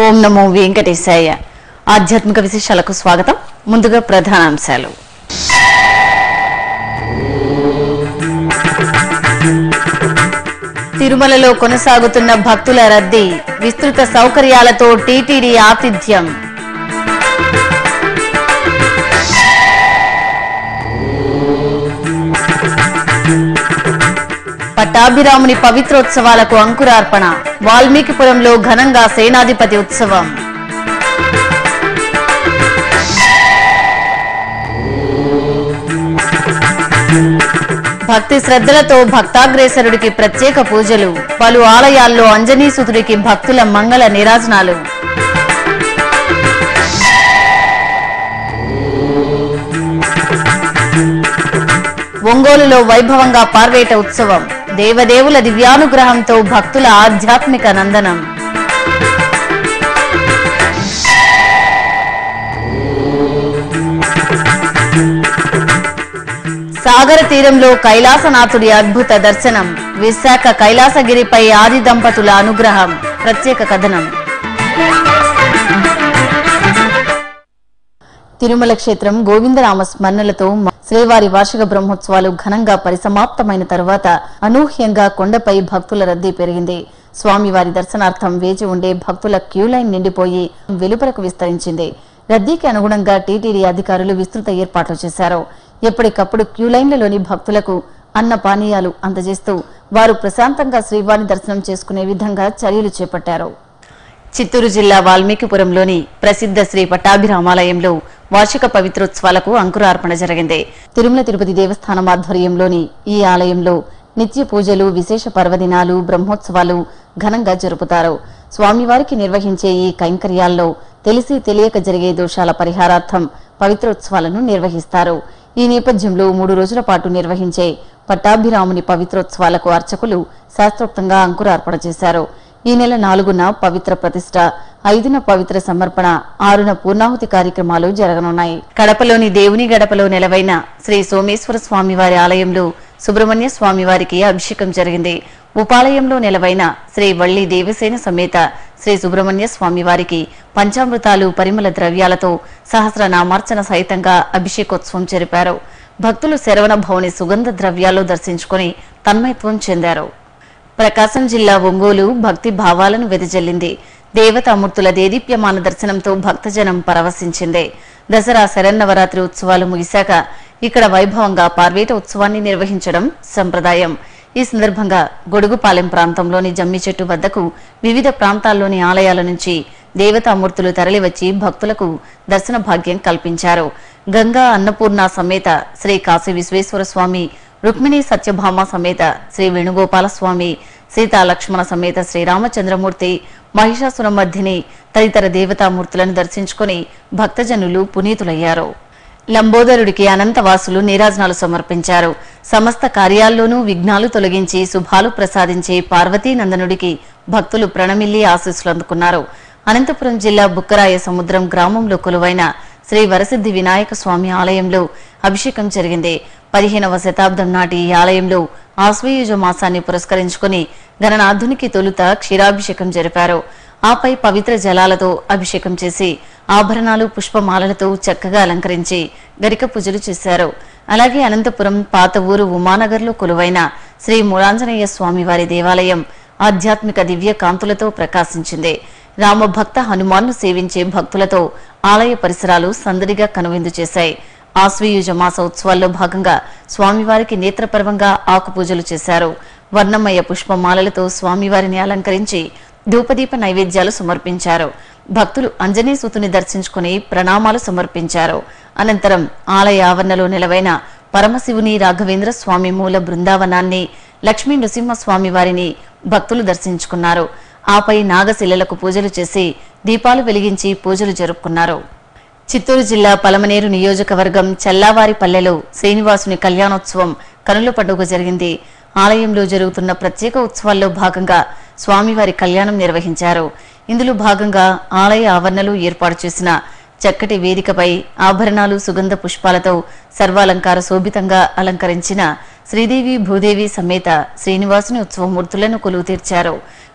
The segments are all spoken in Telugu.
ఓం నమో వెంకటేశాయ ఆధ్యాత్మిక విశేషాలకు స్వాగతం ముందుగా ప్రధానాంశాలు తిరుమలలో కొనసాగుతున్న భక్తుల రద్దీ విస్తృత సౌకర్యాలతో టీటీడీ ఆతిథ్యం పట్టాభిరాముని పవిత్రోత్సవాలకు అంకురార్పణ వాల్మీకిపురంలో ఘనంగా సేనాధిపతి ఉత్సవం భక్తి శ్రద్ధలతో భక్తాగ్రేసరుడికి ప్రత్యేక పూజలు పలు ఆలయాల్లో అంజనీసుతుడికి భక్తుల మంగళ నిరాజనాలు ఒంగోలులో వైభవంగా పార్వేట ఉత్సవం దేవదేవుల దివ్యానుగ్రహంతో భక్తుల ఆధ్యాత్మిక నందనం సాగర తీరంలో కైలాసనాథుడి అద్భుత దర్శనం విశాఖ కైలాసగిరిపై ఆది దంపతుల అనుగ్రహం ప్రత్యేక కథనం తిరుమల క్షేత్రం గోవిందరామ స్మరణలతో మ- శ్రీవారి వార్షిక బ్రహ్మోత్సవాలు ఘనంగా పరిసమాప్తమైన తరువాత అనూహ్యంగా కొండపై భక్తుల రద్దీ పెరిగింది స్వామివారి దర్శనార్థం వేచి ఉండే భక్తుల క్యూ లైన్ నిండిపోయి వెలుపలకు విస్తరించింది రద్దీకి అనుగుణంగా టీటీడీ అధికారులు విస్తృత ఏర్పాట్లు చేశారు ఎప్పటికప్పుడు క్యూ లైన్లలోని భక్తులకు అన్న పానీయాలు అందజేస్తూ వారు ప్రశాంతంగా శ్రీవారి దర్శనం చేసుకునే విధంగా చర్యలు చేపట్టారు చిత్తూరు జిల్లా వాల్మీకిపురంలోని ప్రసిద్ధ శ్రీ పట్టాభిరామాలయంలో వార్షిక పవిత్రోత్సవాలకు అంకురార్పణ జరిగింది తిరుమల తిరుపతి దేవస్థానం ఆధ్వర్యంలోని ఈ ఆలయంలో నిత్య పూజలు విశేష పర్వదినాలు బ్రహ్మోత్సవాలు ఘనంగా జరుపుతారు స్వామివారికి నిర్వహించే ఈ కైంకర్యాల్లో తెలిసి తెలియక జరిగే దోషాల పరిహారార్థం పవిత్రోత్సవాలను నిర్వహిస్తారు ఈ నేపథ్యంలో మూడు రోజుల పాటు నిర్వహించే పట్టాభిరాముని పవిత్రోత్సవాలకు అర్చకులు శాస్త్రోక్తంగా అంకురార్పణ చేశారు ఈ నెల నాలుగున పవిత్ర ప్రతిష్ట ఐదున పవిత్ర సమర్పణ ఆరున పూర్ణాహుతి కార్యక్రమాలు జరగనున్నాయి కడపలోని దేవుని గడపలో నెలవైన శ్రీ సోమేశ్వర స్వామివారి ఆలయంలో సుబ్రహ్మణ్య స్వామివారికి అభిషేకం జరిగింది ఉపాలయంలో నెలవైన శ్రీ వల్లి దేవసేన సమేత శ్రీ సుబ్రహ్మణ్య స్వామివారికి పంచామృతాలు పరిమళ ద్రవ్యాలతో సహస్రనామార్చన సహితంగా అభిషేకోత్సవం జరిపారు భక్తులు శరవణ భవని సుగంధ ద్రవ్యాలు దర్శించుకుని తన్మయత్వం చెందారు ప్రకాశం జిల్లా ఒంగోలు భక్తి భావాలను వెదజల్లింది దేవతామూర్తుల దేదీప్యమాన దర్శనంతో భక్తజనం పరవశించింది దసరా శరన్నవరాత్రి ఉత్సవాలు ముగిశాక ఇక్కడ వైభవంగా పార్వేట ఉత్సవాన్ని నిర్వహించడం సంప్రదాయం ఈ సందర్భంగా గొడుగుపాలెం ప్రాంతంలోని జమ్మి చెట్టు వద్దకు వివిధ ప్రాంతాల్లోని ఆలయాల నుంచి దేవతామూర్తులు తరలివచ్చి భక్తులకు దర్శన భాగ్యం కల్పించారు గంగా అన్నపూర్ణ సమేత శ్రీ కాశీ విశ్వేశ్వర స్వామి రుక్మిణి సత్యభామ సమేత శ్రీ వేణుగోపాల స్వామి సీతా లక్ష్మణ సమేత శ్రీరామచంద్రమూర్తి మహిషాసురమర్ధిని తదితర దేవతామూర్తులను దర్శించుకుని భక్తజనులు పునీతులయ్యారు లంబోదరుడికి అనంతవాసులు నీరాజనాలు సమర్పించారు సమస్త కార్యాల్లోనూ విఘ్నాలు తొలగించి శుభాలు ప్రసాదించే పార్వతీనందనుడికి భక్తులు ప్రణమిల్లి ఆశీస్సులు అందుకున్నారు అనంతపురం జిల్లా బుక్కరాయ సముద్రం గ్రామంలో కొలువైన శ్రీ వరసిద్ధి వినాయక స్వామి ఆలయంలో అభిషేకం జరిగింది పదిహేనవ శతాబ్దం నాటి ఈ ఆలయంలో ఆశ్వయుజ మాసాన్ని పురస్కరించుకుని గణనాథునికి తొలుత క్షీరాభిషేకం జరిపారు ఆపై పవిత్ర జలాలతో అభిషేకం చేసి ఆభరణాలు పుష్పమాలలతో చక్కగా అలంకరించి గరిక పూజలు చేశారు అలాగే అనంతపురం పాత ఊరు ఉమానగర్లో కొలువైన శ్రీ మూలాంజనేయ స్వామివారి దేవాలయం ఆధ్యాత్మిక దివ్య కాంతులతో ప్రకాశించింది రామభక్త హనుమాన్ను సేవించే భక్తులతో ఆలయ పరిసరాలు సందడిగా కనువిందు చేశాయి ఆశ్వయుజ మాస ఉత్సవాల్లో భాగంగా స్వామివారికి నేత్రపర్వంగా ఆకు పూజలు చేశారు వర్ణమయ పుష్పమాలలతో స్వామివారిని అలంకరించి ధూపదీప నైవేద్యాలు సమర్పించారు భక్తులు అంజనీ సూతుని దర్శించుకుని ప్రణామాలు సమర్పించారు అనంతరం ఆలయ ఆవరణలో నిలవైన పరమశివుని రాఘవేంద్ర స్వామి మూల బృందావనాన్ని లక్ష్మీ నృసింహస్వామి వారిని భక్తులు దర్శించుకున్నారు ఆపై నాగశిలలకు పూజలు చేసి దీపాలు వెలిగించి పూజలు జరుపుకున్నారు చిత్తూరు జిల్లా పలమనేరు నియోజకవర్గం చల్లావారిపల్లెలో శ్రీనివాసుని కళ్యాణోత్సవం కనుల పండుగ జరిగింది ఆలయంలో జరుగుతున్న ప్రత్యేక ఉత్సవాల్లో భాగంగా స్వామివారి కళ్యాణం నిర్వహించారు ఇందులో భాగంగా ఆలయ ఆవరణలో ఏర్పాటు చేసిన చక్కటి వేదికపై ఆభరణాలు సుగంధ పుష్పాలతో సర్వాలంకార శోభితంగా అలంకరించిన శ్రీదేవి భూదేవి సమేత శ్రీనివాసుని ఉత్సవమూర్తులను కొలువు తీర్చారు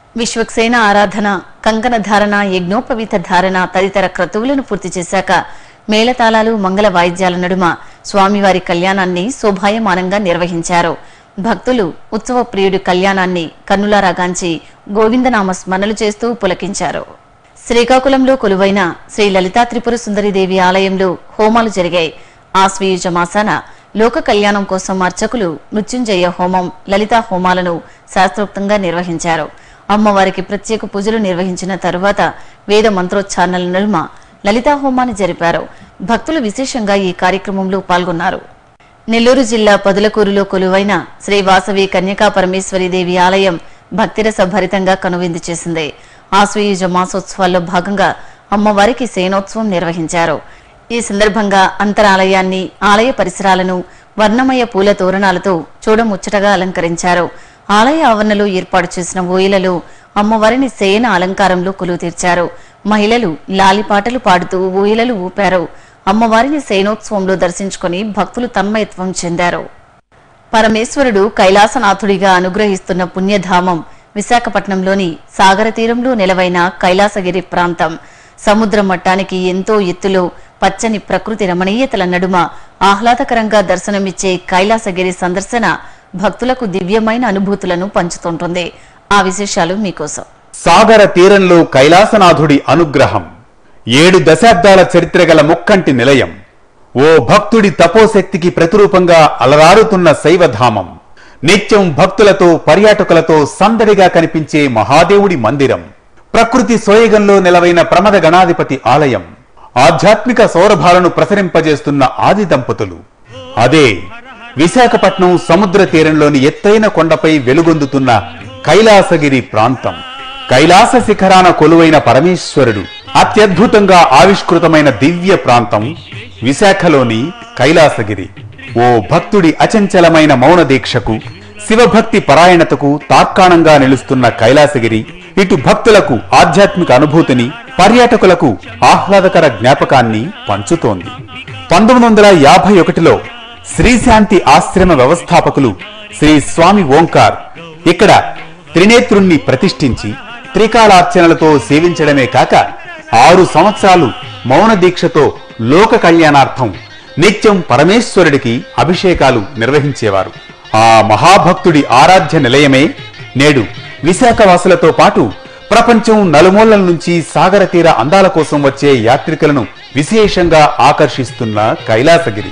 విశ్వక్సేన ఆరాధన కంకణ ధారణ యజ్ఞోపవీత ధారణ తదితర క్రతువులను పూర్తి చేశాక మేళతాళాలు మంగళ వాయిద్యాల నడుమ స్వామివారి కళ్యాణాన్ని శోభాయమానంగా నిర్వహించారు భక్తులు ఉత్సవ ప్రియుడి కళ్యాణాన్ని కన్నులారాగాంచి గోవిందనామ స్మరణలు చేస్తూ పులకించారు శ్రీకాకుళంలో కొలువైన శ్రీ లలితా త్రిపుర సుందరిదేవి ఆలయంలో హోమాలు జరిగాయి ఆశ్వయుజ మాసాన లోక కళ్యాణం కోసం అర్చకులు మృత్యుంజయ హోమం లలితా హోమాలను శాస్త్రోక్తంగా నిర్వహించారు అమ్మవారికి ప్రత్యేక పూజలు నిర్వహించిన తరువాత వేద మంత్రోచ్చారణల నడుమ లలితా హోమాన్ని జరిపారు భక్తులు విశేషంగా ఈ కార్యక్రమంలో పాల్గొన్నారు నెల్లూరు జిల్లా పదులకూరులో కొలువైన శ్రీ వాసవి కన్యకా పరమేశ్వరీదేవి ఆలయం భక్తిరస భరితంగా కనువిందు చేసింది ఆశ్వయుజ మాసోత్సవాల్లో భాగంగా అమ్మవారికి సేనోత్సవం నిర్వహించారు ఈ సందర్భంగా అంతరాలయాన్ని ఆలయ పరిసరాలను వర్ణమయ పూల తోరణాలతో చూడముచ్చటగా అలంకరించారు ఆలయ ఆవరణలో ఏర్పాటు చేసిన ఓయిలలో అమ్మవారిని సేన అలంకారంలో కొలువు తీర్చారు మహిళలు లాలిపాటలు పాడుతూ ఊయలలు ఊపారు అమ్మవారిని సేనోత్సవంలో దర్శించుకుని భక్తులు తన్మయత్వం చెందారు పరమేశ్వరుడు కైలాసనాథుడిగా అనుగ్రహిస్తున్న పుణ్యధామం విశాఖపట్నంలోని సాగర తీరంలో నెలవైన కైలాసగిరి ప్రాంతం సముద్ర మట్టానికి ఎంతో ఎత్తులో పచ్చని ప్రకృతి రమణీయతల నడుమ ఆహ్లాదకరంగా దర్శనమిచ్చే కైలాసగిరి సందర్శన భక్తులకు దివ్యమైన అనుభూతులను పంచుతుంటుంది ఆ విశేషాలు మీకోసం సాగర తీరంలో కైలాసనాథుడి అనుగ్రహం ఏడు దశాబ్దాల చరిత్ర గల ముక్కంటి నిలయం ఓ భక్తుడి తపోశక్తికి ప్రతిరూపంగా అలరారుతున్న శైవధామం నిత్యం భక్తులతో పర్యాటకులతో సందడిగా కనిపించే మహాదేవుడి మందిరం ప్రకృతి సోయగంలో నెలవైన ప్రమద గణాధిపతి ఆలయం ఆధ్యాత్మిక సౌరభాలను ప్రసరింపజేస్తున్న ఆది దంపతులు అదే విశాఖపట్నం సముద్ర తీరంలోని ఎత్తైన కొండపై వెలుగొందుతున్న కైలాసగిరి ప్రాంతం కైలాస శిఖరాన కొలువైన పరమేశ్వరుడు అత్యద్భుతంగా ఆవిష్కృతమైన దివ్య ప్రాంతం విశాఖలోని కైలాసగిరి ఓ భక్తుడి అచంచలమైన మౌన దీక్షకు శివభక్తి పరాయణతకు తార్కాణంగా నిలుస్తున్న కైలాసగిరి ఇటు భక్తులకు ఆధ్యాత్మిక అనుభూతిని పర్యాటకులకు ఆహ్లాదకర జ్ఞాపకాన్ని పంచుతోంది పంతొమ్మిది వందల యాభై ఒకటిలో శ్రీశాంతి ఆశ్రమ వ్యవస్థాపకులు శ్రీ స్వామి ఓంకార్ ఇక్కడ త్రినేత్రుణ్ణి ప్రతిష్ఠించి త్రికాలార్చనలతో సేవించడమే కాక ఆరు సంవత్సరాలు మౌన దీక్షతో లోక కళ్యాణార్థం నిత్యం పరమేశ్వరుడికి అభిషేకాలు నిర్వహించేవారు ఆ మహాభక్తుడి ఆరాధ్య నిలయమే నేడు విశాఖవాసులతో పాటు ప్రపంచం నలుమూలల నుంచి సాగర తీర అందాల కోసం వచ్చే యాత్రికులను విశేషంగా ఆకర్షిస్తున్న కైలాసగిరి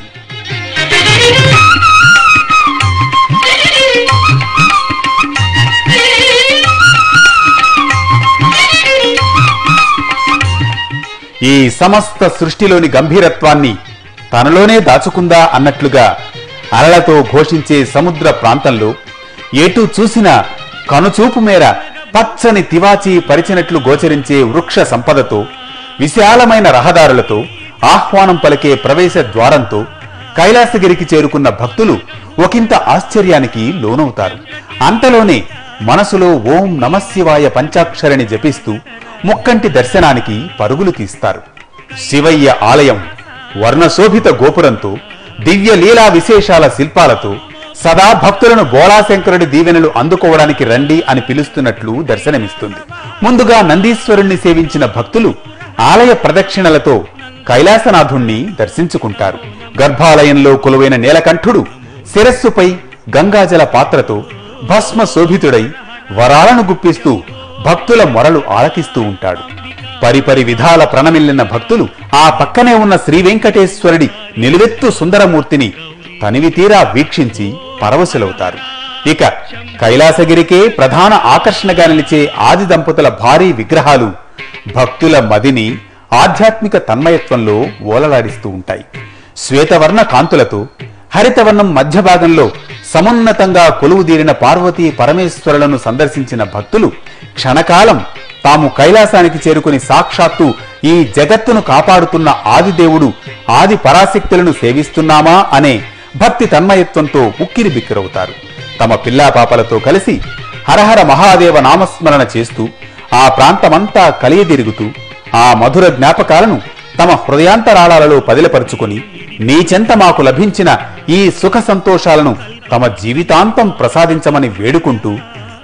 ఈ సమస్త సృష్టిలోని గంభీరత్వాన్ని తనలోనే దాచుకుందా అన్నట్లుగా అలలతో ఘోషించే సముద్ర ప్రాంతంలో ఎటు చూసినా కనుచూపు మేర పచ్చని తివాచి పరిచినట్లు గోచరించే వృక్ష సంపదతో విశాలమైన రహదారులతో ఆహ్వానం పలికే ప్రవేశ ద్వారంతో కైలాసగిరికి చేరుకున్న భక్తులు ఒకంత ఆశ్చర్యానికి లోనవుతారు అంతలోనే మనసులో ఓం నమశివాయ పంచాక్షరిని జపిస్తూ ముక్కంటి దర్శనానికి పరుగులు తీస్తారు శివయ్య ఆలయం వర్ణశోభిత గోపురంతో దివ్య లీలా విశేషాల శిల్పాలతో సదా భక్తులను బోళాశంకరుడి దీవెనలు అందుకోవడానికి రండి అని పిలుస్తున్నట్లు దర్శనమిస్తుంది ముందుగా నందీశ్వరుణ్ణి సేవించిన భక్తులు ఆలయ ప్రదక్షిణలతో కైలాసనాథుణ్ణి దర్శించుకుంటారు గర్భాలయంలో కొలువైన నీలకంఠుడు శిరస్సుపై గంగాజల పాత్రతో భస్మ శోభితుడై వరాలను గుప్పిస్తూ భక్తుల మొరలు ఆలకిస్తూ ఉంటాడు పరిపరి విధాల ప్రణమిల్లిన భక్తులు ఆ పక్కనే ఉన్న శ్రీ వెంకటేశ్వరుడి నిలువెత్తు సుందరమూర్తిని తనివి తీరా వీక్షించి పరవశులవుతారు ఇక కైలాసగిరికే ప్రధాన ఆకర్షణగా నిలిచే ఆది దంపతుల భారీ విగ్రహాలు భక్తుల మదిని ఆధ్యాత్మిక తన్మయత్వంలో ఓలలాడిస్తూ ఉంటాయి శ్వేతవర్ణ కాంతులతో హరితవర్ణం మధ్య భాగంలో సమున్నతంగా కొలువుదీరిన పార్వతీ పరమేశ్వరులను సందర్శించిన భక్తులు క్షణకాలం తాము కైలాసానికి చేరుకుని సాక్షాత్తు ఈ జగత్తును కాపాడుతున్న ఆదిదేవుడు ఆది పరాశక్తులను సేవిస్తున్నామా అనే భక్తి తన్మయత్వంతో ఉక్కిరి బిక్కిరవుతారు తమ పిల్లా పాపలతో కలిసి హరహర మహాదేవ నామస్మరణ చేస్తూ ఆ ప్రాంతమంతా కలియదిరుగుతూ ఆ మధుర జ్ఞాపకాలను తమ హృదయాంతరాళాలలో పదిలపరుచుకొని నీ చెంత మాకు లభించిన ఈ సుఖ సంతోషాలను తమ జీవితాంతం ప్రసాదించమని వేడుకుంటూ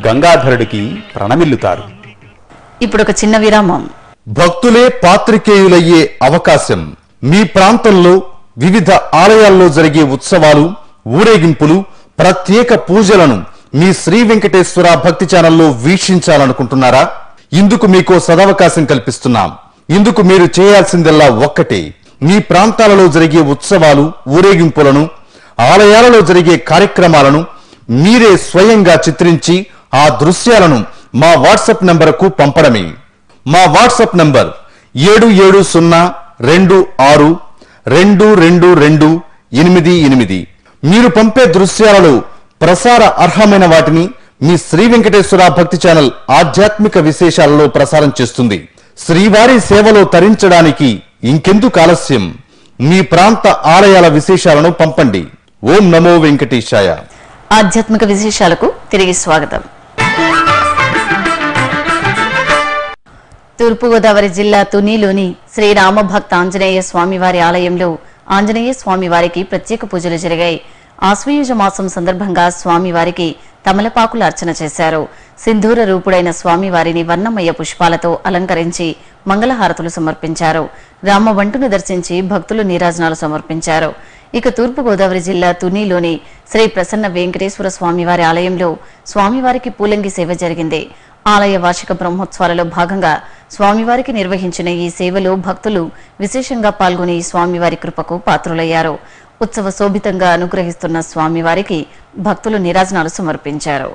గంగాధరుడికి ప్రణమిల్లుతారు ఇప్పుడు ఒక చిన్న విరామం భక్తులే పాత్రికేయులయ్యే అవకాశం మీ ప్రాంతంలో వివిధ ఆలయాల్లో జరిగే ఉత్సవాలు ఊరేగింపులు ప్రత్యేక పూజలను మీ శ్రీ వెంకటేశ్వర భక్తి ఛానల్లో వీక్షించాలనుకుంటున్నారా ఇందుకు మీకో సదవకాశం కల్పిస్తున్నాం ఇందుకు మీరు చేయాల్సిందల్లా ఒక్కటే మీ ప్రాంతాలలో జరిగే ఉత్సవాలు ఊరేగింపులను ఆలయాలలో జరిగే కార్యక్రమాలను మీరే స్వయంగా చిత్రించి ఆ దృశ్యాలను మా వాట్సాప్ నంబరుకు పంపడమే మా వాట్సాప్ నంబర్ ఏడు ఏడు సున్నా రెండు ఆరు రెండు రెండు రెండు ఎనిమిది ఎనిమిది మీరు పంపే దృశ్యాలలో ప్రసార అర్హమైన వాటిని మీ శ్రీ వెంకటేశ్వర భక్తి ఛానల్ ఆధ్యాత్మిక విశేషాలలో ప్రసారం చేస్తుంది శ్రీవారి సేవలో తరించడానికి ఇంకెందుకు ఆలస్యం మీ ప్రాంత ఆలయాల విశేషాలను పంపండి ఓం నమో వెంకటేశాయ ఆధ్యాత్మిక విశేషాలకు తిరిగి స్వాగతం తూర్పుగోదావరి జిల్లా తునిలోని శ్రీ రామభక్త ఆంజనేయ స్వామివారి ఆలయంలో ఆంజనేయ స్వామివారికి ప్రత్యేక పూజలు జరిగాయి ఆశ్వయుజ మాసం సందర్భంగా స్వామివారికి తమలపాకుల అర్చన చేశారు సింధూర రూపుడైన స్వామివారిని వర్ణమయ్య పుష్పాలతో అలంకరించి మంగళహారతులు సమర్పించారు రామవంటును దర్శించి భక్తులు నీరాజనాలు సమర్పించారు ఇక తూర్పుగోదావరి జిల్లా తునిలోని శ్రీ ప్రసన్న వెంకటేశ్వర స్వామివారి ఆలయంలో స్వామివారికి పూలంగి సేవ జరిగింది ఆలయ వార్షిక బ్రహ్మోత్సవాలలో భాగంగా స్వామివారికి నిర్వహించిన ఈ సేవలో భక్తులు విశేషంగా పాల్గొని స్వామివారి కృపకు పాత్రులయ్యారు ఉత్సవ శోభితంగా అనుగ్రహిస్తున్న స్వామివారికి భక్తులు నిరాజనాలు సమర్పించారు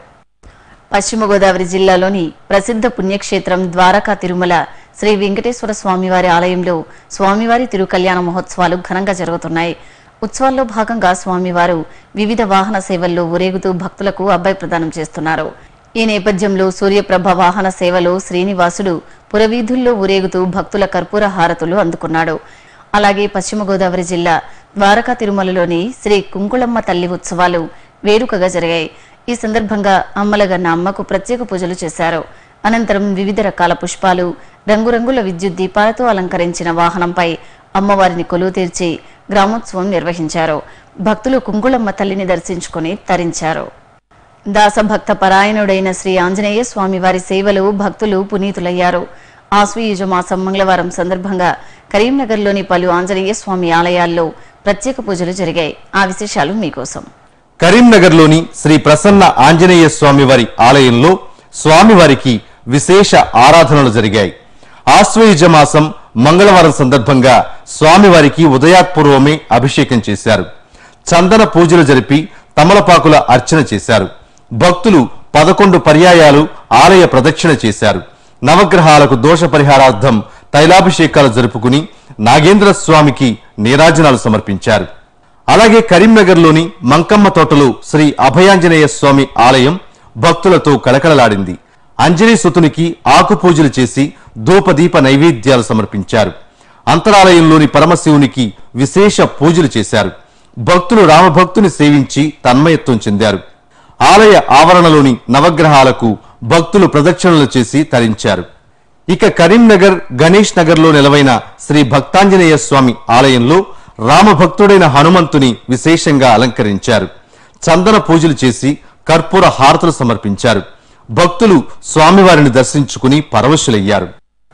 పశ్చిమ గోదావరి జిల్లాలోని ప్రసిద్ధ పుణ్యక్షేత్రం ద్వారకా తిరుమల శ్రీ వెంకటేశ్వర స్వామివారి ఆలయంలో స్వామివారి తిరుకల్యాణ మహోత్సవాలు ఘనంగా జరుగుతున్నాయి ఉత్సవాల్లో భాగంగా స్వామివారు వివిధ వాహన సేవల్లో ఊరేగుతూ భక్తులకు అబ్బాయి ప్రదానం చేస్తున్నారు ఈ నేపథ్యంలో సూర్యప్రభ వాహన సేవలో శ్రీనివాసుడు పురవీధుల్లో ఊరేగుతూ భక్తుల కర్పూర హారతులు అందుకున్నాడు అలాగే పశ్చిమ గోదావరి జిల్లా ద్వారకా తిరుమలలోని శ్రీ కుంకుళమ్మ తల్లి ఉత్సవాలు వేడుకగా జరిగాయి ఈ సందర్భంగా అమ్మలగన్న అమ్మకు ప్రత్యేక పూజలు చేశారు అనంతరం వివిధ రకాల పుష్పాలు రంగురంగుల విద్యుత్ దీపాలతో అలంకరించిన వాహనంపై అమ్మవారిని కొలువు తీర్చి గ్రామోత్సవం నిర్వహించారు భక్తులు కుంకుళమ్మ తల్లిని దర్శించుకుని తరించారు దాసభక్త పరాయణుడైన శ్రీ ఆంజనేయ స్వామి వారి సేవలు భక్తులు పునీతులయ్యారు ఆశ్వయుజ మాసం మంగళవారం సందర్భంగా కరీంనగర్లోని పలు ఆంజనేయ స్వామి ఆలయాల్లో ప్రత్యేక పూజలు జరిగాయి ఆ విశేషాలు మీకోసం కరీంనగర్లోని శ్రీ ప్రసన్న ఆంజనేయ స్వామి వారి ఆలయంలో స్వామివారికి విశేష ఆరాధనలు జరిగాయి ఆశ్వయుజ మాసం మంగళవారం సందర్భంగా స్వామివారికి ఉదయాత్పూర్వమే అభిషేకం చేశారు చందన పూజలు జరిపి తమలపాకుల అర్చన చేశారు భక్తులు పదకొండు పర్యాయాలు ఆలయ ప్రదక్షిణ చేశారు నవగ్రహాలకు దోష పరిహారార్థం తైలాభిషేకాలు జరుపుకుని నాగేంద్ర స్వామికి నీరాజనాలు సమర్పించారు అలాగే కరీంనగర్లోని మంకమ్మ తోటలో శ్రీ అభయాంజనేయ స్వామి ఆలయం భక్తులతో కళకళలాడింది అంజనీ సుతునికి ఆకు పూజలు చేసి ధూపదీప నైవేద్యాలు సమర్పించారు అంతరాలయంలోని పరమశివునికి విశేష పూజలు చేశారు భక్తులు రామభక్తుని సేవించి తన్మయత్వం చెందారు ఆలయ ఆవరణలోని నవగ్రహాలకు భక్తులు ప్రదక్షిణలు చేసి తరించారు ఇక కరీంనగర్ గణేష్ నగర్లో నెలవైన శ్రీ భక్తాంజనేయ స్వామి ఆలయంలో రామభక్తుడైన హనుమంతుని విశేషంగా అలంకరించారు చందన పూజలు చేసి కర్పూర హారతులు సమర్పించారు భక్తులు స్వామివారిని దర్శించుకుని పరవశులయ్యారు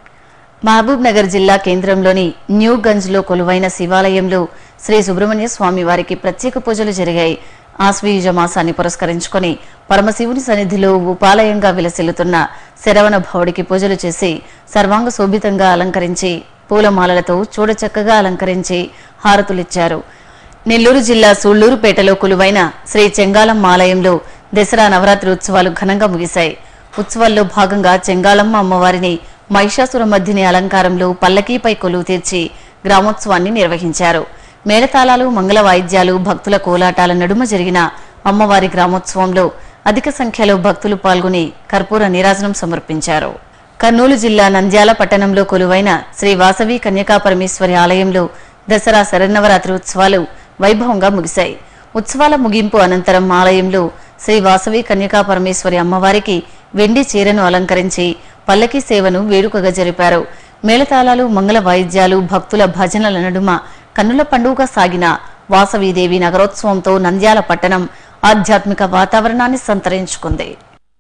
మహబూబ్ నగర్ జిల్లా కేంద్రంలోని న్యూ గంజ్ లో కొలువైన శివాలయంలో శ్రీ సుబ్రహ్మణ్య స్వామి వారికి ప్రత్యేక పూజలు జరిగాయి ఆశ్వయుజ మాసాన్ని పురస్కరించుకొని పరమశివుని సన్నిధిలో ఉపాలయంగా విలసిల్లుతున్న శరవణ భవుడికి పూజలు చేసి సర్వాంగ శోభితంగా అలంకరించి పూలమాలలతో చూడచక్కగా అలంకరించి హారతులిచ్చారు నెల్లూరు జిల్లా సూళ్లూరుపేటలో కొలువైన శ్రీ చెంగాలమ్మ ఆలయంలో దసరా నవరాత్రి ఉత్సవాలు ఘనంగా ముగిశాయి ఉత్సవాల్లో భాగంగా చెంగాలమ్మ అమ్మవారిని మహిషాసుర మధ్యని అలంకారంలో పల్లకీపై కొలువు తీర్చి గ్రామోత్సవాన్ని నిర్వహించారు మేళతాళాలు మంగళ వాయిద్యాలు భక్తుల కోలాటాల నడుమ జరిగిన అమ్మవారి గ్రామోత్సవంలో అధిక సంఖ్యలో భక్తులు పాల్గొని కర్పూర నీరాజనం సమర్పించారు కర్నూలు జిల్లా నంద్యాల పట్టణంలో కొలువైన శ్రీ వాసవి కన్యకా పరమేశ్వరి ఆలయంలో దసరా శరన్నవరాత్రి ఉత్సవాలు వైభవంగా ముగిశాయి ఉత్సవాల ముగింపు అనంతరం ఆలయంలో శ్రీ వాసవి కన్యకా పరమేశ్వరి అమ్మవారికి వెండి చీరను అలంకరించి పల్లకి సేవను వేడుకగా జరిపారు మేళతాళాలు మంగళ వాయిద్యాలు భక్తుల భజనల నడుమ కన్నుల పండుగ సాగిన వాసవీదేవి నగరోత్సవంతో నంద్యాల పట్టణం ఆధ్యాత్మిక వాతావరణాన్ని సంతరించుకుంది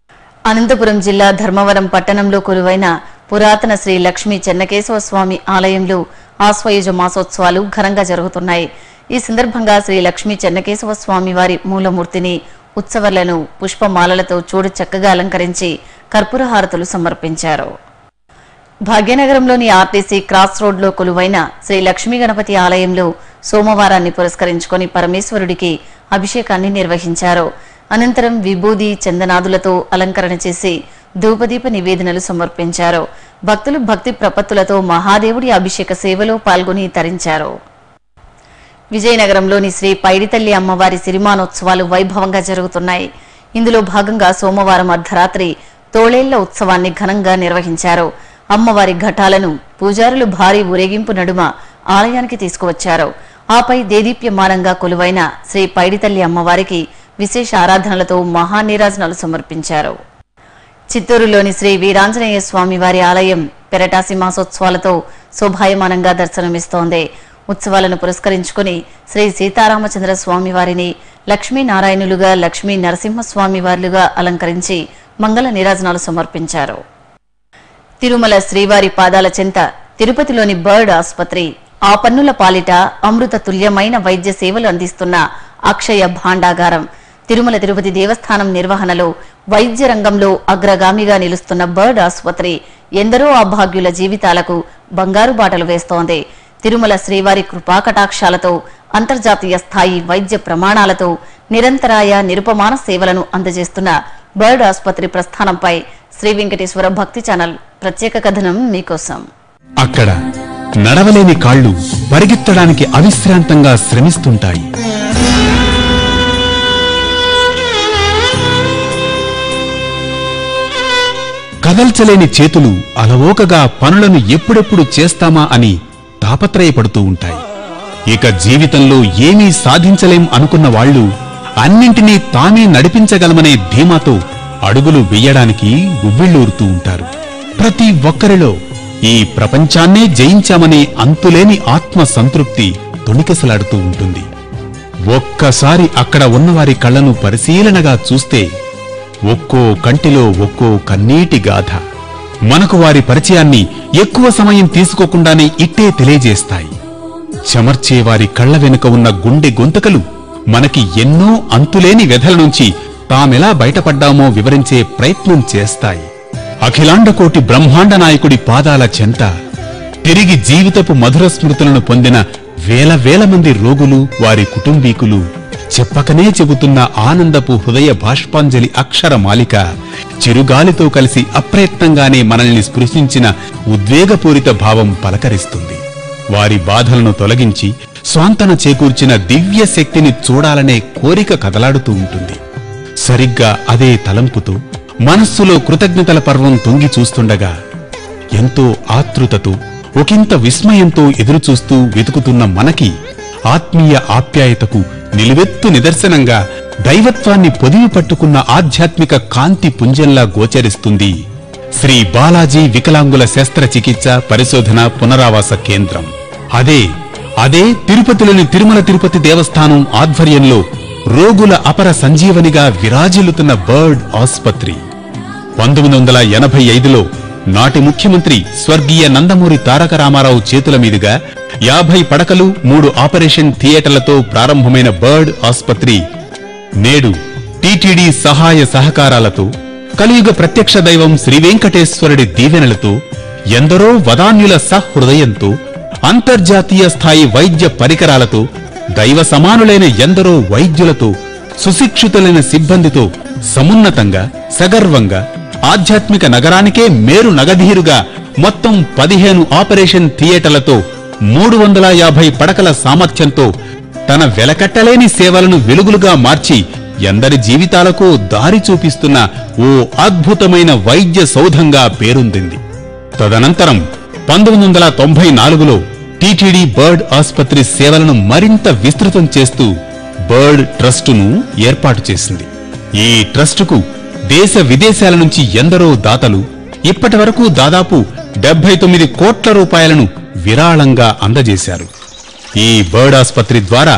అనంతపురం జిల్లా ధర్మవరం పట్టణంలో కొలువైన పురాతన శ్రీ లక్ష్మీ చెన్నకేశవ స్వామి ఆలయంలో ఆశ్వయుజ మాసోత్సవాలు ఘనంగా జరుగుతున్నాయి ఈ సందర్భంగా శ్రీ లక్ష్మీ చెన్నకేశవ స్వామి వారి మూలమూర్తిని ఉత్సవాలను పుష్పమాలలతో చూడు చక్కగా అలంకరించి కర్పూరహారతులు సమర్పించారు భాగ్యనగరంలోని ఆర్టీసీ క్రాస్ రోడ్లో కొలువైన శ్రీ లక్ష్మీ గణపతి ఆలయంలో సోమవారాన్ని పురస్కరించుకొని పరమేశ్వరుడికి అభిషేకాన్ని నిర్వహించారు అనంతరం విభూది చందనాదులతో అలంకరణ చేసి ధూపదీప నివేదనలు సమర్పించారు భక్తులు భక్తి ప్రపత్తులతో మహాదేవుడి అభిషేక సేవలో పాల్గొని తరించారు విజయనగరంలోని శ్రీ పైడితల్లి అమ్మవారి సిరిమానోత్సవాలు వైభవంగా జరుగుతున్నాయి ఇందులో భాగంగా సోమవారం అర్ధరాత్రి తోళేళ్ల ఉత్సవాన్ని ఘనంగా నిర్వహించారు అమ్మవారి ఘటాలను పూజారులు భారీ ఊరేగింపు నడుమ ఆలయానికి తీసుకువచ్చారు ఆపై దేదీప్యమానంగా కొలువైన శ్రీ పైడితల్లి అమ్మవారికి విశేష ఆరాధనలతో మహానీరాజనాలు సమర్పించారు చిత్తూరులోని శ్రీ వీరాంజనేయ స్వామి వారి ఆలయం పెరటాసి మాసోత్సవాలతో శోభాయమానంగా దర్శనమిస్తోంది ఉత్సవాలను పురస్కరించుకుని శ్రీ సీతారామచంద్ర స్వామి వారిని లక్ష్మీనారాయణులుగా లక్ష్మీ నరసింహస్వామి వారులుగా అలంకరించి మంగళ నీరాజనాలు సమర్పించారు తిరుమల శ్రీవారి పాదాల చెంత తిరుపతిలోని బర్డ్ ఆసుపత్రి ఆ పన్నుల పాలిట అమృత తుల్యమైన వైద్య సేవలు అందిస్తున్న అక్షయ భాండాగారం తిరుమల తిరుపతి దేవస్థానం నిర్వహణలో వైద్య రంగంలో అగ్రగామిగా నిలుస్తున్న బర్డ్ ఆసుపత్రి ఎందరో అభాగ్యుల జీవితాలకు బంగారు బాటలు వేస్తోంది తిరుమల శ్రీవారి కృపాకటాక్షాలతో అంతర్జాతీయ స్థాయి వైద్య ప్రమాణాలతో నిరంతరాయ నిరుపమాన సేవలను అందజేస్తున్న బర్డ్ ఆసుపత్రి ప్రస్థానంపై శ్రీ వెంకటేశ్వర భక్తి ఛానల్ ప్రత్యేక కథనం మీకోసం అక్కడ నడవలేని కాళ్ళు పరిగెత్తడానికి అవిశ్రాంతంగా శ్రమిస్తుంటాయి కదల్చలేని చేతులు అలవోకగా పనులను ఎప్పుడెప్పుడు చేస్తామా అని తాపత్రయపడుతూ ఉంటాయి ఇక జీవితంలో ఏమీ సాధించలేం అనుకున్న వాళ్ళు అన్నింటినీ తామే నడిపించగలమనే ధీమాతో అడుగులు వెయ్యడానికి ఉవ్విళ్ళూరుతూ ఉంటారు ప్రతి ఒక్కరిలో ఈ ప్రపంచాన్నే జయించామనే అంతులేని ఆత్మ సంతృప్తి తొణికిసలాడుతూ ఉంటుంది ఒక్కసారి అక్కడ ఉన్నవారి కళ్ళను పరిశీలనగా చూస్తే ఒక్కో కంటిలో ఒక్కో కన్నీటి గాథ మనకు వారి పరిచయాన్ని ఎక్కువ సమయం తీసుకోకుండానే ఇట్టే తెలియజేస్తాయి చెమర్చే వారి కళ్ళ వెనుక ఉన్న గుండె గొంతకలు మనకి ఎన్నో అంతులేని వ్యధల నుంచి తామెలా బయటపడ్డామో వివరించే ప్రయత్నం చేస్తాయి అఖిలాండకోటి బ్రహ్మాండ నాయకుడి పాదాల చెంత తిరిగి జీవితపు మధుర స్మృతులను పొందిన వేల వేల మంది రోగులు వారి కుటుంబీకులు చెప్పకనే చెబుతున్న ఆనందపు హృదయ బాష్పాంజలి అక్షర మాలిక చిరుగాలితో కలిసి అప్రయత్నంగానే మనల్ని స్పృశించిన ఉద్వేగపూరిత భావం పలకరిస్తుంది వారి బాధలను తొలగించి స్వాంతన చేకూర్చిన దివ్య శక్తిని చూడాలనే కోరిక కదలాడుతూ ఉంటుంది సరిగ్గా అదే తలంపుతో మనస్సులో కృతజ్ఞతల పర్వం తొంగి చూస్తుండగా ఎంతో ఆతృతతో ఒకంత విస్మయంతో ఎదురుచూస్తూ వెతుకుతున్న మనకి ఆత్మీయ ఆప్యాయతకు నిలువెత్తు నిదర్శనంగా దైవత్వాన్ని పొదివి పట్టుకున్న ఆధ్యాత్మిక కాంతి పుంజంలా గోచరిస్తుంది శ్రీ బాలాజీ వికలాంగుల శస్త్రచికిత్స పరిశోధన పునరావాస కేంద్రం అదే అదే తిరుపతిలోని తిరుమల తిరుపతి దేవస్థానం ఆధ్వర్యంలో రోగుల అపర సంజీవనిగా విరాజిల్లుతున్న బర్డ్ ఆస్పత్రి పంతొమ్మిది వందల ఎనభై ఐదులో నాటి ముఖ్యమంత్రి స్వర్గీయ నందమూరి తారక రామారావు చేతుల మీదుగా యాభై పడకలు మూడు ఆపరేషన్ థియేటర్లతో ప్రారంభమైన బర్డ్ ఆస్పత్రి నేడు టీటీడీ సహాయ సహకారాలతో కలియుగ ప్రత్యక్ష దైవం శ్రీ వెంకటేశ్వరుడి దీవెనలతో ఎందరో వదాన్యుల సహృదయంతో అంతర్జాతీయ స్థాయి వైద్య పరికరాలతో దైవ సమానులైన ఎందరో వైద్యులతో సుశిక్షితులైన సిబ్బందితో సమున్నతంగా సగర్వంగా ఆధ్యాత్మిక నగరానికే మేరు నగధీరుగా మొత్తం పదిహేను ఆపరేషన్ థియేటర్లతో మూడు వందల యాభై పడకల సామర్థ్యంతో తన వెలకట్టలేని సేవలను వెలుగులుగా మార్చి ఎందరి జీవితాలకు దారి చూపిస్తున్న ఓ అద్భుతమైన వైద్య సౌధంగా పేరొందింది తదనంతరం పంతొమ్మిది వందల తొంభై నాలుగులో టీటీడీ బర్డ్ ఆసుపత్రి సేవలను మరింత విస్తృతం చేస్తూ బర్డ్ ట్రస్టును ఏర్పాటు చేసింది ఈ ట్రస్టుకు దేశ విదేశాల నుంచి ఎందరో దాతలు ఇప్పటి వరకు దాదాపు డెబ్బై తొమ్మిది కోట్ల రూపాయలను విరాళంగా అందజేశారు ఈ బర్డ్ ఆసుపత్రి ద్వారా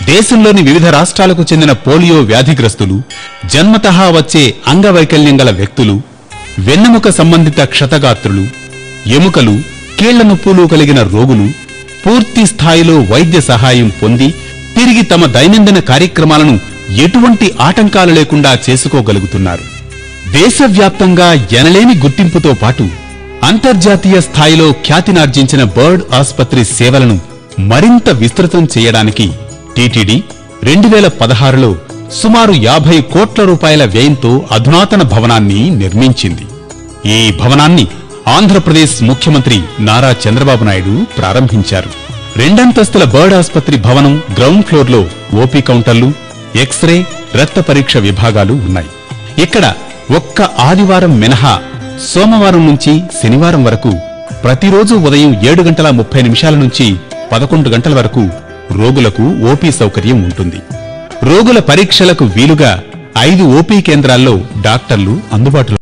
దేశంలోని వివిధ రాష్ట్రాలకు చెందిన పోలియో వ్యాధిగ్రస్తులు జన్మతహా వచ్చే అంగవైకల్యం గల వ్యక్తులు వెన్నెముక సంబంధిత క్షతగాత్రులు ఎముకలు కీళ్ల నొప్పులు కలిగిన రోగులు పూర్తి స్థాయిలో వైద్య సహాయం పొంది తిరిగి తమ దైనందిన కార్యక్రమాలను ఎటువంటి ఆటంకాలు లేకుండా చేసుకోగలుగుతున్నారు దేశవ్యాప్తంగా ఎనలేని గుర్తింపుతో పాటు అంతర్జాతీయ స్థాయిలో ఖ్యాతినార్జించిన బర్డ్ ఆసుపత్రి సేవలను మరింత విస్తృతం చేయడానికి టీటీడీ రెండు వేల పదహారులో సుమారు యాభై కోట్ల రూపాయల వ్యయంతో అధునాతన భవనాన్ని నిర్మించింది ఈ భవనాన్ని ఆంధ్రప్రదేశ్ ముఖ్యమంత్రి నారా చంద్రబాబు నాయుడు ప్రారంభించారు రెండంతస్తుల బర్డ్ ఆసుపత్రి భవనం గ్రౌండ్ ఫ్లోర్లో ఓపీ కౌంటర్లు ఎక్స్రే రక్త పరీక్ష విభాగాలు ఉన్నాయి ఇక్కడ ఒక్క ఆదివారం మినహా సోమవారం నుంచి శనివారం వరకు ప్రతిరోజు ఉదయం ఏడు గంటల ముప్పై నిమిషాల నుంచి పదకొండు గంటల వరకు రోగులకు ఓపీ సౌకర్యం ఉంటుంది రోగుల పరీక్షలకు వీలుగా ఐదు ఓపీ కేంద్రాల్లో డాక్టర్లు అందుబాటులో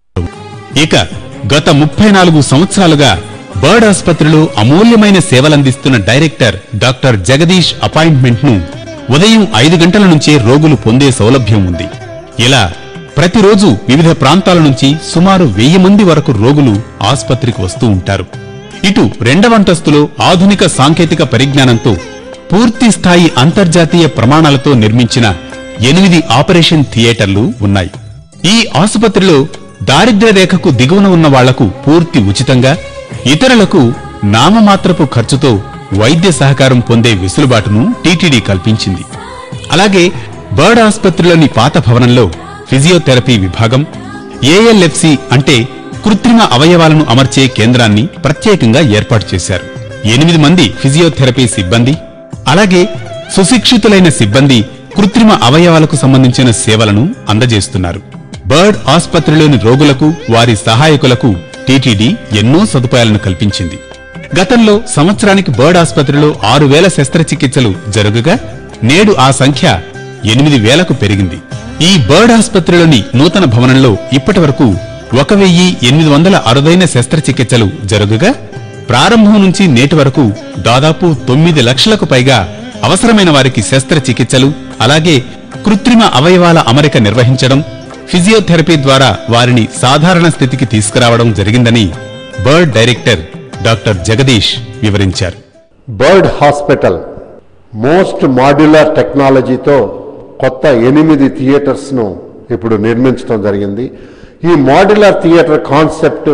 ఇక గత ముప్పై నాలుగు సంవత్సరాలుగా బర్డ్ ఆసుపత్రిలో అమూల్యమైన సేవలందిస్తున్న డైరెక్టర్ డాక్టర్ జగదీష్ అపాయింట్మెంట్ ను ఉదయం ఐదు గంటల నుంచే రోగులు పొందే సౌలభ్యం ఉంది ఇలా ప్రతిరోజు వివిధ ప్రాంతాల నుంచి సుమారు వెయ్యి మంది వరకు రోగులు ఆసుపత్రికి వస్తూ ఉంటారు ఇటు రెండవ అంతస్తులో ఆధునిక సాంకేతిక పరిజ్ఞానంతో పూర్తి స్థాయి అంతర్జాతీయ ప్రమాణాలతో నిర్మించిన ఎనిమిది ఆపరేషన్ థియేటర్లు ఉన్నాయి ఈ ఆసుపత్రిలో దారిద్ర్య రేఖకు దిగువన ఉన్న వాళ్లకు పూర్తి ఉచితంగా ఇతరులకు నామమాత్రపు ఖర్చుతో వైద్య సహకారం పొందే వెసులుబాటును టీటీడీ కల్పించింది అలాగే బర్డ్ ఆసుపత్రిలోని పాత భవనంలో ఫిజియోథెరపీ విభాగం ఏఎల్ఎఫ్సి అంటే కృత్రిమ అవయవాలను అమర్చే కేంద్రాన్ని ప్రత్యేకంగా ఏర్పాటు చేశారు ఎనిమిది మంది ఫిజియోథెరపీ సిబ్బంది అలాగే సుశిక్షితులైన సిబ్బంది కృత్రిమ అవయవాలకు సంబంధించిన సేవలను అందజేస్తున్నారు బర్డ్ ఆసుపత్రిలోని రోగులకు వారి సహాయకులకు టీటీడీ ఎన్నో సదుపాయాలను కల్పించింది గతంలో సంవత్సరానికి బర్డ్ ఆసుపత్రిలో ఆరు వేల శస్త్రచికిత్సలు జరుగుగా నేడు ఆ సంఖ్య ఎనిమిది వేలకు పెరిగింది ఈ బర్డ్ ఆసుపత్రిలోని నూతన భవనంలో ఇప్పటి వరకు ఒక వెయ్యి ఎనిమిది వందల అరుదైన శస్త్రచికిత్సలు జరుగుగా ప్రారంభం నుంచి నేటి వరకు దాదాపు తొమ్మిది లక్షలకు పైగా అవసరమైన వారికి శస్త్రచికిత్సలు అలాగే కృత్రిమ అవయవాల అమరిక నిర్వహించడం ఫిజియోథెరపీ ద్వారా వారిని సాధారణ స్థితికి తీసుకురావడం జరిగిందని బర్డ్ డైరెక్టర్ డాక్టర్ జగదీష్ వివరించారు బర్డ్ హాస్పిటల్ మోస్ట్ మాడ్యులర్ టెక్నాలజీతో కొత్త ఎనిమిది థియేటర్స్ను ఇప్పుడు నిర్మించడం జరిగింది ఈ మాడ్యులర్ థియేటర్ కాన్సెప్ట్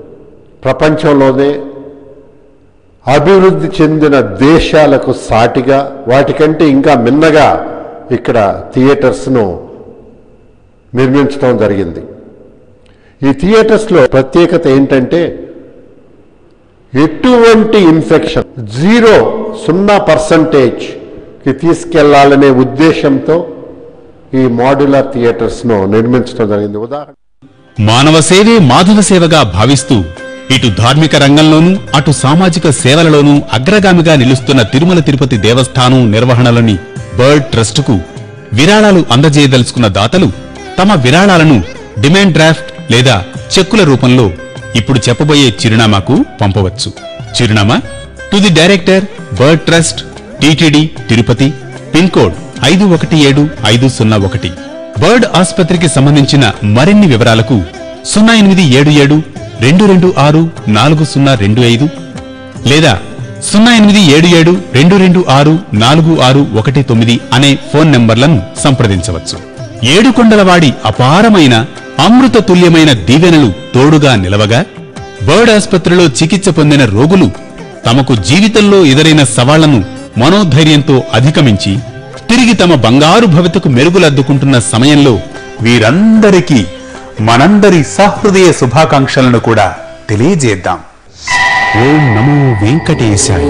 ప్రపంచంలోనే అభివృద్ధి చెందిన దేశాలకు సాటిగా వాటికంటే ఇంకా మిన్నగా ఇక్కడ థియేటర్స్ను నిర్మించడం జరిగింది ఈ థియేటర్స్లో ప్రత్యేకత ఏంటంటే ఎటువంటి ఇన్ఫెక్షన్ జీరో సున్నా పర్సంటేజ్కి తీసుకెళ్లాలనే ఉద్దేశంతో ఈ మాడ్యులర్ థియేటర్స్ను నిర్మించడం జరిగింది ఉదాహరణ మానవ సేవే మాధవ సేవగా భావిస్తూ ఇటు ధార్మిక రంగంలోనూ అటు సామాజిక సేవలలోనూ అగ్రగామిగా నిలుస్తున్న తిరుమల తిరుపతి దేవస్థానం నిర్వహణలోని బర్డ్ ట్రస్టుకు విరాళాలు అందజేయదలుచుకున్న దాతలు తమ విరాళాలను డిమాండ్ డ్రాఫ్ట్ లేదా చెక్కుల రూపంలో ఇప్పుడు చెప్పబోయే చిరునామాకు పంపవచ్చు చిరునామా to the director BIRRD trust TTD Tirupati pin code ఐదు ఒకటి ఏడు ఐదు సున్నా ఒకటి బర్డ్ ఆసుపత్రికి సంబంధించిన మరిన్ని వివరాలకు సున్నా ఎనిమిది ఏడు ఏడు రెండు రెండు ఆరు నాలుగు సున్నా రెండు ఐదు లేదా సున్నా ఎనిమిది ఏడు ఏడు రెండు రెండు ఆరు నాలుగు ఆరు ఒకటి తొమ్మిది అనే ఫోన్ నంబర్లను సంప్రదించవచ్చు ఏడుకొండలవాడి అపారమైన అమృత తుల్యమైన దీవెనలు తోడుగా నిలవగా బర్డ్ ఆసుపత్రిలో చికిత్స పొందిన రోగులు తమకు జీవితంలో ఎదురైన సవాళ్లను మనోధైర్యంతో అధిగమించి తిరిగి తమ బంగారు భవితకు మెరుగులద్దుకుంటున్న సమయంలో వీరందరికీ మనందరి సహృదయ శుభాకాంక్షలను కూడా తెలియజేద్దాం ఓం నమో వెంకటేశాయ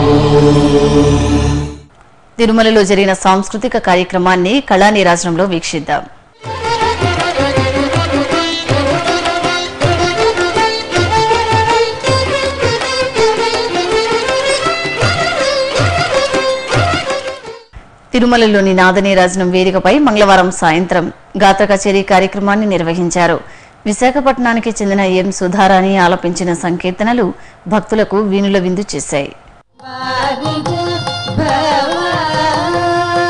తిరుమలలో జరిగిన సాంస్కృతిక కార్యక్రమాన్ని కళానీరాజనంలో వీక్షిద్దాం తిరుమలలోని నాదనీరాజనం వేదికపై మంగళవారం సాయంత్రం గాత్ర కచేరీ కార్యక్రమాన్ని నిర్వహించారు విశాఖపట్నానికి చెందిన ఎం సుధారాణి ఆలపించిన సంకీర్తనలు భక్తులకు వీణుల విందు చేశాయి వారిగు భవ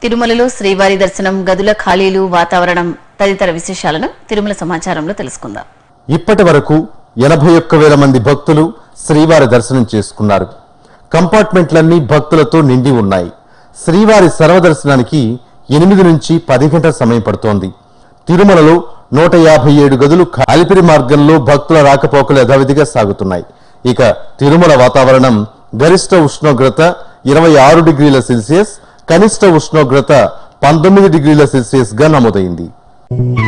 తిరుమలలో శ్రీవారి దర్శనం గదుల ఖాళీలు వాతావరణం తదితర విశేషాలను తిరుమల సమాచారంలో తెలుసుకుందాం ఇప్పటి వరకు ఎనభై ఒక్క వేల మంది భక్తులు శ్రీవారి దర్శనం చేసుకున్నారు కంపార్ట్మెంట్లన్నీ భక్తులతో నిండి ఉన్నాయి శ్రీవారి సర్వదర్శనానికి ఎనిమిది నుంచి పది గంటల సమయం పడుతోంది తిరుమలలో నూట యాభై ఏడు గదులు అలిపిరి మార్గంలో భక్తుల రాకపోకలు యథావిధిగా సాగుతున్నాయి ఇక తిరుమల వాతావరణం గరిష్ట ఉష్ణోగ్రత ఇరవై ఆరు డిగ్రీల సెల్సియస్ కనిష్ట ఉష్ణోగ్రత పంతొమ్మిది డిగ్రీల సెల్సియస్ గా నమోదైంది